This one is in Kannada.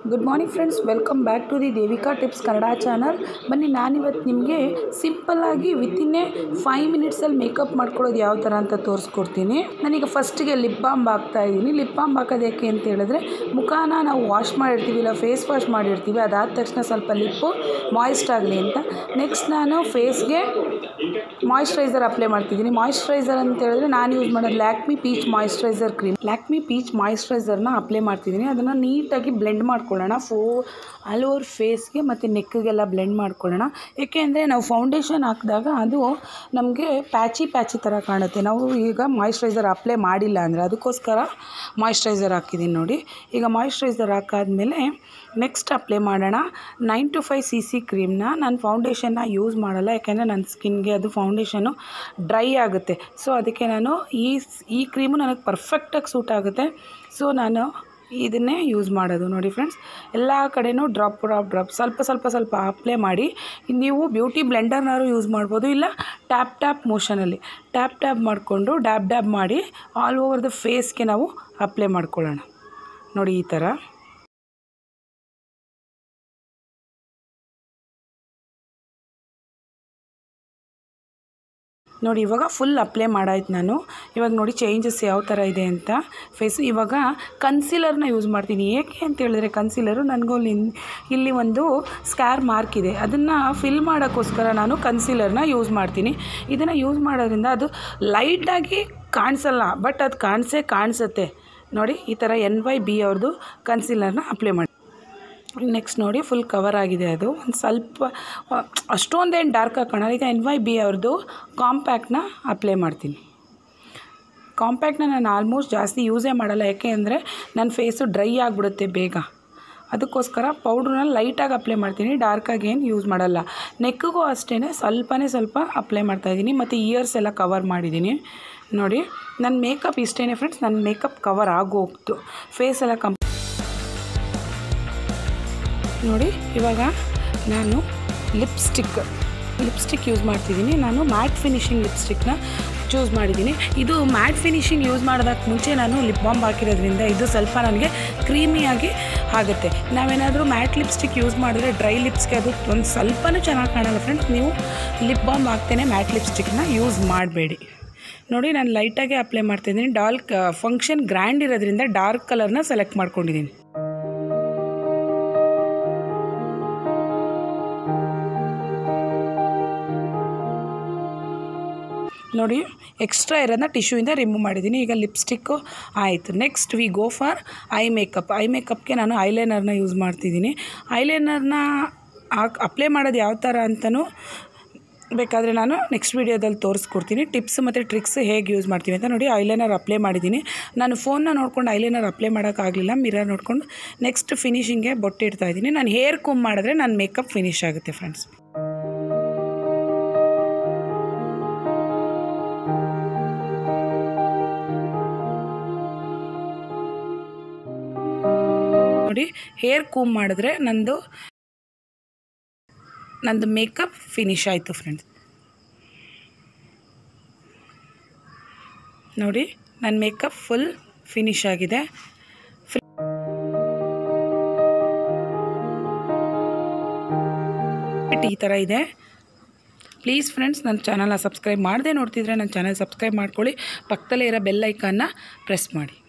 good morning friends welcome back to the Devika tips Kannada channel ಬನ್ನಿ ನಾನಿವತ್ತು ನಿಮಗೆ ಸಿಂಪಲ್ಲಾಗಿ ವಿತಿನ್ ಎ ಫೈವ್ ಮಿನಿಟ್ಸಲ್ಲಿ ಮೇಕಪ್ ಮಾಡ್ಕೊಳ್ಳೋದು ಯಾವ ಥರ ಅಂತ ತೋರಿಸ್ಕೊಡ್ತೀನಿ ನಾನೀಗ ಫಸ್ಟಿಗೆ ಲಿಪ್ ಬಾಂಬ್ ಹಾಕ್ತಾ ಇದ್ದೀನಿ ಲಿಪ್ ಬಾಂಬ್ ಹಾಕೋದು ಯಾಕೆ ಅಂತ ಹೇಳಿದ್ರೆ ಮುಖಾನ ನಾವು ವಾಶ್ ಮಾಡಿರ್ತೀವಿ ಇಲ್ಲ ಫೇಸ್ ವಾಶ್ ಮಾಡಿರ್ತೀವಿ ಅದಾದ ತಕ್ಷಣ ಸ್ವಲ್ಪ ಲಿಪ್ಪು ಮಾಯಿಸ್ಟ್ ಆಗಲಿ ಅಂತ ನೆಕ್ಸ್ಟ್ ನಾನು ಫೇಸ್ಗೆ ಮಾಯಿಶ್ಚರೈಸರ್ ಅಪ್ಲೈ ಮಾಡ್ತಿದ್ದೀನಿ ಮಾಯಿಶ್ಚರೈಸರ್ ಅಂತ ಹೇಳಿದ್ರೆ ನಾನು ಯೂಸ್ ಮಾಡೋದು Lakme peach moisturiser cream Lakme peach ಮಾಯಿಶ್ಚರೈಸರ್ನ ಅಪ್ಲೈ ಮಾಡ್ತಿದ್ದೀನಿ ಅದನ್ನು ನೀಟಾಗಿ ಬ್ಲೆಂಡ್ ಮಾಡ್ಕೊಳ್ಳೋಣ ಫೋ ಆಲ್ ಓವರ್ ಫೇಸ್ಗೆ ಮತ್ತು ನೆಕ್ಗೆಲ್ಲ ಬ್ಲೆಂಡ್ ಮಾಡ್ಕೊಳ್ಳೋಣ ಏಕೆ ಅಂದರೆ ನಾವು ಫೌಂಡೇಶನ್ ಹಾಕಿದಾಗ ಅದು ನಮಗೆ ಪ್ಯಾಚಿ ಪ್ಯಾಚಿ ಥರ ಕಾಣುತ್ತೆ ನಾವು ಈಗ ಮಾಯಿಶ್ಚರೈಸರ್ ಅಪ್ಲೈ ಮಾಡಿಲ್ಲ ಅಂದರೆ ಅದಕ್ಕೋಸ್ಕರ ಮಾಯಿಶ್ಚರೈಸರ್ ಹಾಕಿದ್ದೀನಿ ನೋಡಿ ಈಗ ಮಾಯಿಶ್ಚರೈಸರ್ ಹಾಕಾದ್ಮೇಲೆ ನೆಕ್ಸ್ಟ್ ಅಪ್ಲೈ ಮಾಡೋಣ nine to five C C ಕ್ರೀಮ್ನ ನಾನು ಫೌಂಡೇಶನ್ನ ಯೂಸ್ ಮಾಡಲ್ಲ ಯಾಕೆಂದರೆ ನನ್ನ ಸ್ಕಿನ್ಗೆ ಅದು ಫೌಂಡೇಶನು ಡ್ರೈ ಆಗುತ್ತೆ ಸೊ ಅದಕ್ಕೆ ನಾನು ಈ ಈ ಕ್ರೀಮು ನನಗೆ ಪರ್ಫೆಕ್ಟಾಗಿ ಸೂಟ್ ಆಗುತ್ತೆ ಸೊ ನಾನು ಇದನ್ನೇ ಯೂಸ್ ಮಾಡೋದು ನೋಡಿ ಫ್ರೆಂಡ್ಸ್ ಎಲ್ಲ ಕಡೆನೂ ಡ್ರಾಪ್ ಡ್ರಾಪ್ ಡ್ರಾಪ್ ಸ್ವಲ್ಪ ಸ್ವಲ್ಪ ಸ್ವಲ್ಪ ಅಪ್ಲೈ ಮಾಡಿ ನೀವು ಬ್ಯೂಟಿ ಬ್ಲೆಂಡರ್ನಾದ್ರು ಯೂಸ್ ಮಾಡ್ಬೋದು ಇಲ್ಲ ಟ್ಯಾಪ್ ಟ್ಯಾಪ್ ಮೋಷನಲ್ಲಿ ಟ್ಯಾಪ್ ಟ್ಯಾಪ್ ಮಾಡಿಕೊಂಡು ಡ್ಯಾಬ್ ಡ್ಯಾಬ್ ಮಾಡಿ ಆಲ್ ಓವರ್ ದ ಫೇಸ್ಗೆ ನಾವು ಅಪ್ಲೈ ಮಾಡ್ಕೊಳ್ಳೋಣ ನೋಡಿ ಈ ಥರ ನೋಡಿ ಇವಾಗ ಫುಲ್ ಅಪ್ಲೈ ಮಾಡಾಯ್ತು ನಾನು ಇವಾಗ ನೋಡಿ ಚೇಂಜಸ್ ಯಾವ ಥರ ಇದೆ ಅಂತ ಫೇಸು ಇವಾಗ ಕನ್ಸೀಲರ್ನ ಯೂಸ್ ಮಾಡ್ತೀನಿ ಏಕೆ ಅಂತ ಹೇಳಿದ್ರೆ ಕನ್ಸೀಲರು ನನಗೂ ಇಲ್ಲಿ ಒಂದು ಸ್ಕ್ಯಾರ್ ಮಾರ್ಕ್ ಇದೆ ಅದನ್ನು ಫಿಲ್ ಮಾಡೋಕ್ಕೋಸ್ಕರ ನಾನು ಕನ್ಸೀಲರ್ನ ಯೂಸ್ ಮಾಡ್ತೀನಿ ಇದನ್ನು ಯೂಸ್ ಮಾಡೋದ್ರಿಂದ ಅದು ಲೈಟಾಗಿ ಕಾಣಿಸಲ್ಲ ಬಟ್ ಅದು ಕಾಣಿಸೇ ಕಾಣಿಸುತ್ತೆ ನೋಡಿ ಈ ಥರ ಎನ್ ವೈ ಬಿ ಅವ್ರದ್ದು ಕನ್ಸೀಲರ್ನ ಅಪ್ಲೈ ಮಾಡಿ ನೆಕ್ಸ್ಟ್ ನೋಡಿ ಫುಲ್ ಕವರ್ ಆಗಿದೆ ಅದು ಒಂದು ಸ್ವಲ್ಪ ಅಷ್ಟೊಂದೇನು ಡಾರ್ಕಾಗಿ ಕಾಣಲ್ಲ ಈಗ ಎನ್ ವೈ ಬಿ ಅವ್ರದ್ದು ಕಾಂಪ್ಯಾಕ್ಟ್ನ ಅಪ್ಲೈ ಮಾಡ್ತೀನಿ ಕಾಂಪ್ಯಾಕ್ಟ್ನ ನಾನು ಆಲ್ಮೋಸ್ಟ್ ಜಾಸ್ತಿ ಯೂಸೇ ಮಾಡಲ್ಲ ಯಾಕೆ ಅಂದರೆ ನನ್ನ ಫೇಸು ಡ್ರೈ ಆಗಿಬಿಡುತ್ತೆ ಬೇಗ ಅದಕ್ಕೋಸ್ಕರ ಪೌಡ್ರನ್ನ ಲೈಟಾಗಿ ಅಪ್ಲೈ ಮಾಡ್ತೀನಿ ಡಾರ್ಕಾಗಿ ಏನು ಯೂಸ್ ಮಾಡಲ್ಲ ನೆಕ್ಕಿಗೂ ಅಷ್ಟೇ ಸ್ವಲ್ಪನೇ ಸ್ವಲ್ಪ ಅಪ್ಲೈ ಮಾಡ್ತಾಯಿದ್ದೀನಿ ಮತ್ತು ಇಯರ್ಸ್ ಎಲ್ಲ ಕವರ್ ಮಾಡಿದ್ದೀನಿ ನೋಡಿ ನನ್ನ ಮೇಕಪ್ ಇಷ್ಟೇ ಫ್ರೆಂಡ್ಸ್ ನನ್ನ ಮೇಕಪ್ ಕವರ್ ಆಗೋಗ್ತು ಫೇಸ್ ಎಲ್ಲ ಕಂಪ್ ನೋಡಿ ಇವಾಗ ನಾನು ಲಿಪ್ಸ್ಟಿಕ್ ಲಿಪ್ಸ್ಟಿಕ್ ಯೂಸ್ ಮಾಡ್ತಿದ್ದೀನಿ ನಾನು ಮ್ಯಾಟ್ ಫಿನಿಷಿಂಗ್ ಲಿಪ್ಸ್ಟಿಕ್ನ ಚೂಸ್ ಮಾಡಿದ್ದೀನಿ ಇದು ಮ್ಯಾಟ್ ಫಿನಿಷಿಂಗ್ ಯೂಸ್ ಮಾಡೋದಕ್ಕೆ ಮುಂಚೆ ನಾನು ಲಿಪ್ ಬಾಂಬ್ ಹಾಕಿರೋದ್ರಿಂದ ಇದು ಸ್ವಲ್ಪ ನನಗೆ ಕ್ರೀಮಿಯಾಗಿ ಆಗುತ್ತೆ ನಾವೇನಾದರೂ ಮ್ಯಾಟ್ ಲಿಪ್ಸ್ಟಿಕ್ ಯೂಸ್ ಮಾಡಿದ್ರೆ ಡ್ರೈ ಲಿಪ್ಸ್ಗೆ ಅದು ಒಂದು ಸ್ವಲ್ಪನೂ ಚೆನ್ನಾಗಿ ಕಾಣಲ್ಲ ಫ್ರೆಂಡ್ಸ್ ನೀವು ಲಿಪ್ ಬಾಂಬ್ ಹಾಕ್ತೇನೆ ಮ್ಯಾಟ್ ಲಿಪ್ಸ್ಟಿಕ್ನ ಯೂಸ್ ಮಾಡಬೇಡಿ ನೋಡಿ ನಾನು ಲೈಟಾಗಿ ಅಪ್ಲೈ ಮಾಡ್ತಿದ್ದೀನಿ ಡಾರ್ಕ್ ಫಂಕ್ಷನ್ ಗ್ರ್ಯಾಂಡ್ ಇರೋದ್ರಿಂದ ಡಾರ್ಕ್ ಕಲರ್ನ ಸೆಲೆಕ್ಟ್ ಮಾಡ್ಕೊಂಡಿದ್ದೀನಿ ನೋಡಿ ಎಕ್ಸ್ಟ್ರಾ ಇರೋದನ್ನ ಟಿಶ್ಯೂಯಿಂದ ರಿಮೂವ್ ಮಾಡಿದ್ದೀನಿ ಈಗ ಲಿಪ್ಸ್ಟಿಕ್ಕು ಆಯಿತು next we go for eye makeup eye ಮೇಕಪ್ಗೆ ನಾನು ಐಲೈನರ್ನ ಯೂಸ್ ಮಾಡ್ತಿದ್ದೀನಿ ಐಲೈನರ್ನ ಹಾಕಿ ಅಪ್ಲೈ ಮಾಡೋದು ಯಾವ ಥರ ಅಂತಲೂ ಬೇಕಾದರೆ ನಾನು ನೆಕ್ಸ್ಟ್ ವೀಡಿಯೋದಲ್ಲಿ ತೋರಿಸ್ಕೊಡ್ತೀನಿ ಟಿಪ್ಸ್ ಮತ್ತು ಟ್ರಿಕ್ಸ್ ಹೇಗೆ ಯೂಸ್ ಮಾಡ್ತೀವಿ ಅಂತ ನೋಡಿ ಐಲೈನರ್ ಅಪ್ಲೈ ಮಾಡಿದ್ದೀನಿ ನಾನು ಫೋನ್ನ ನೋಡ್ಕೊಂಡು ಐಲೈನರ್ ಅಪ್ಲೈ ಮಾಡೋಕ್ಕಾಗಲಿಲ್ಲ ಮಿರರ್ ನೋಡ್ಕೊಂಡು ನೆಕ್ಸ್ಟ್ ಫಿನಿಷಿಂಗ್ಗೆ ಬೊಟ್ಟಿಡ್ತಾ ಇದ್ದೀನಿ ನಾನು ಹೇರ್ ಕುಮ್ ಮಾಡಿದ್ರೆ ನನ್ನ ಮೇಕಪ್ ಫಿನಿಶ್ ಆಗುತ್ತೆ ಫ್ರೆಂಡ್ಸ್ ನೋಡಿ ಹೇರ್ ಕೂಮ್ ಮಾಡಿದ್ರೆ ನಂದು ನಂದು ಮೇಕಪ್ ಫಿನಿಶ್ ಆಯಿತು ಫ್ರೆಂಡ್ಸ್ ನೋಡಿ ನನ್ನ ಮೇಕಪ್ ಫುಲ್ ಫಿನಿಶ್ ಆಗಿದೆ ಈ ಥರ ಇದೆ ಪ್ಲೀಸ್ ಫ್ರೆಂಡ್ಸ್ ನನ್ನ ಚಾನಲ್ನ ಸಬ್ಸ್ಕ್ರೈಬ್ ಮಾಡದೆ ನೋಡ್ತಿದ್ರೆ ನನ್ನ ಚಾನಲ್ ಸಬ್ಸ್ಕ್ರೈಬ್ ಮಾಡ್ಕೊಳ್ಳಿ ಪಕ್ಕದಲ್ಲೇ ಇರೋ ಬೆಲ್ ಐಕಾನ್ನ ಪ್ರೆಸ್ ಮಾಡಿ